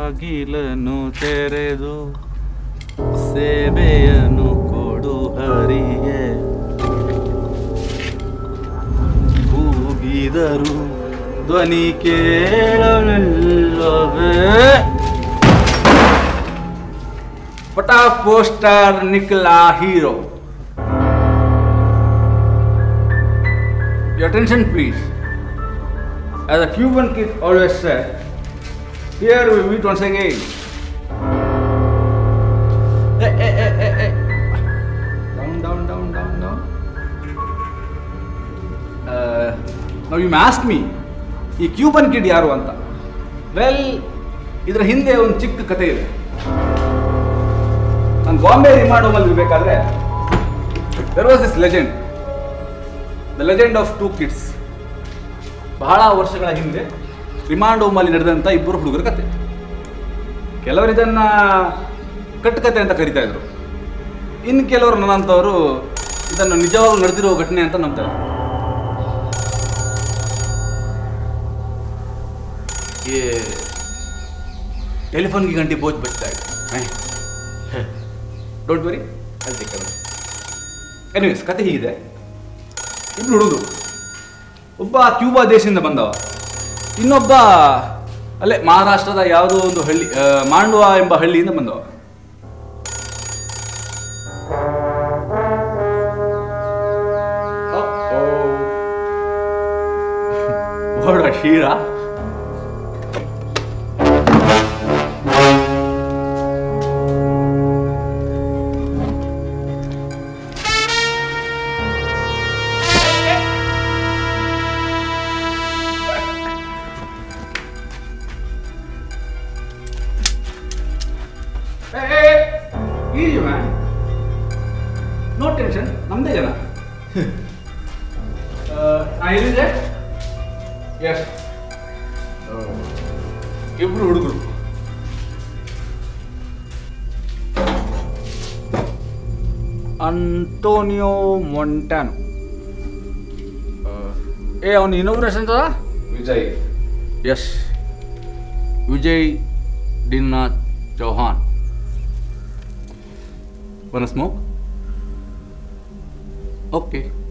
ಬಾಗಿಲನ್ನು ತೆರೆದು ಸೇವೆಯನ್ನು ಕೊಡು ಹರಿಯೇ ಕೂಗಿದರು ಧ್ವನಿ ಕೇಳಲಿಲ್ಲವೇ ಪಟಾ ಪೋಸ್ಟರ್ ನಿಕ್ಲಾ hero Your attention, please. As a Cuban kid always said, here we meet once again. Hey, hey, hey, hey, hey. Down, down, down, down, down. Uh, now you may ask me, ಈ Cuban kid ಯಾರು ಅಂತ well ಇದರ ಹಿಂದೆ ಒಂದು ಚಿಕ್ಕ ಕತೆ ಇದೆ ನಾನು ಬಾಂಬೆ ರಿಮಾಂಡ್ ಹೋಮಲ್ಲಿ ಇರಬೇಕಾದ್ರೆ there was this legend the legend of two kids ಬಹಳ ವರ್ಷಗಳ ಹಿಂದೆ ರಿಮಾಂಡ್ ಹೋಮಲ್ಲಿ ನಡೆದಂಥ ಇಬ್ಬರು ಹುಡುಗರ ಕತೆ ಕೆಲವರು ಇದನ್ನ ಕಟ್ಟುಕತೆ ಅಂತ ಕರಿತಾ ಇದ್ರು ಇನ್ನು ಕೆಲವರು ನನ್ನಂಥವರು ಇದನ್ನು ನಿಜವಾಗ್ಲೂ ನಡೆದಿರೋ ಘಟನೆ ಅಂತ ನಂಬ್ತಾರೆ ಈ ಟೆಲಿಫೋನ್ಗೆ ಗಂಟೆ ಬೋಚ್ ಬಚ್ತಾ ಇದೆ ಡೋಂಟ್ ವರಿ ಅಲ್ಲಿ ಸಿಕ್ಕಲ್ಲ ಎನಿವೇಸ್ ಕತೆ ಹೀಗಿದೆ ಇಬ್ರು ಹುಡುಗರು ಒಬ್ಬ ಕ್ಯೂಬಾ ದೇಶದಿಂದ ಬಂದವ ಇನ್ನೊಬ್ಬ ಅಲ್ಲೇ ಮಹಾರಾಷ್ಟ್ರದ ಯಾವುದೋ ಒಂದು ಹಳ್ಳಿ ಆ, ಮಾಂಡ್ವಾ ಎಂಬ ಹಳ್ಳಿಯಿಂದ ಬಂದವ ಹೊಡ ಶೀರ ಈಸಿ ಮ್ಯಾನ್ ನೋ ಟೆನ್ಷನ್ ನಮ್ಮದೇ ಜನ ನಾ ಎಲ್ಲಿದೆ ಎಸ್ ಇಬ್ರು ಹುಡುಗರು ಅಂಟೋನಿಯೋ ಮೊಂಟ್ಯಾನೋ ಏ ಅವನ ಇನೋಗ್ರೇಷನ್ ಅದ Vijay S Vijay Dinanath Chauhan Wanna smoke? Okay.